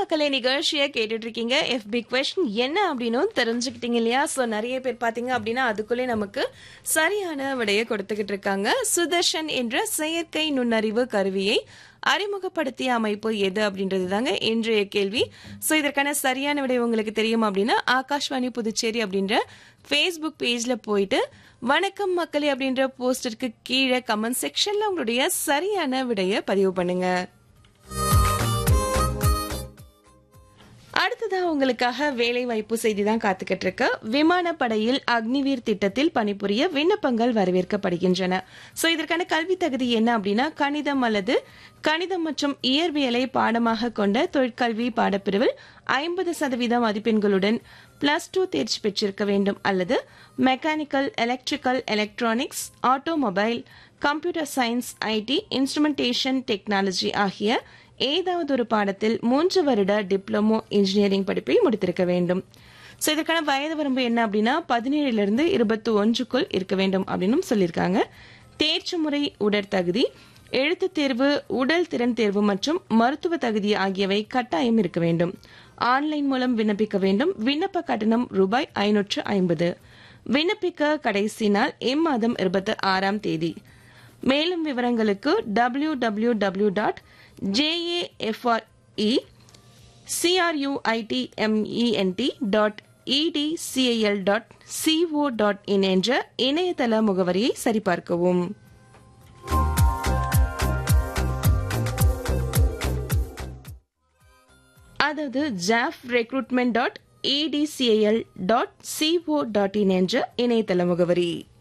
மக்களே நிகழ்ச்சியை கேட்டுட்டு இருக்கீங்க எஃபி கொஸ்டின் என்ன அப்படின்னு தெரிஞ்சுக்கிட்டீங்க இல்லையா ஸோ நிறைய பேர் பார்த்தீங்க அப்படின்னா அதுக்குள்ளே நமக்கு சரியான விடையை கொடுத்துக்கிட்டு இருக்காங்க சுதர்ஷன் என்ற செயற்கை நுண்ணறிவு கருவியை அறிமுகப்படுத்திய அமைப்பு எது அப்படின்றது தாங்க இன்றைய கேள்வி ஸோ இதற்கான சரியான விடை உங்களுக்கு தெரியும் அப்படின்னா ஆகாஷ்வாணி புதுச்சேரி அப்படின்ற ஃபேஸ்புக் பேஜில் போயிட்டு வணக்கம் மக்களே அப்படின்ற போஸ்டருக்கு கீழே கமெண்ட் செக்ஷனில் உங்களுடைய சரியான விடையை பதிவு பண்ணுங்க அடுத்ததா உங்களுக்காக வேலை வாய்ப்பு செய்தி தான் காத்துக்கிட்டு இருக்கு விமானப்படையில் அக்னிவீர் திட்டத்தில் பணிபுரிய விண்ணப்பங்கள் வரவேற்கப்படுகின்றன சோ இதற்கான கல்வி தகுதி என்ன அப்படின்னா கணிதம் அல்லது கணிதம் மற்றும் இயற்பியலை பாடமாக கொண்ட தொழிற்கல்வி பாடப்பிரிவில் ஐம்பது சதவீத மதிப்பெண்களுடன் பிளஸ் டூ தேர்ச்சி பெற்றிருக்க வேண்டும் அல்லது mechanical electrical electronics automobile computer science IT instrumentation technology ஆகிய ஏதாவது ஒரு பாடத்தில் மூன்று வருட டிப்ளமோ இன்ஜினியரிங் படிப்பை முடித்திருக்க வேண்டும் ஸோ இதற்கான வயது வரம்பு என்ன அப்படின்னா பதினேழுலேருந்து இருபத்தி ஒன்றுக்குள் இருக்க வேண்டும் அப்படின்னு சொல்லியிருக்காங்க தேர்ச்சி முறை உடற்தகுதி எழுத்து தேர்வு உடல் திறன் தேர்வு மற்றும் மருத்துவ தகுதி ஆகியவை கட்டாயம் இருக்க வேண்டும் ஆன்லைன் மூலம் விண்ணப்பிக்க வேண்டும் விண்ணப்ப கட்டணம் ரூபாய் ஐநூற்று ஐம்பது விண்ணப்பிக்க கடைசி நாள் இம்மாதம் இருபத்தி ஆறாம் தேதி மேலும் விவரங்களுக்கு W W W dot JAFRE CRUITMENT dot ETCIL dot CO dot in என்ற இணையதள முகவரியை சரிபார்க்கவும் அதாவது JAF recruitment dot ETCIL dot CO dot in என்ற இணையதள முகவரி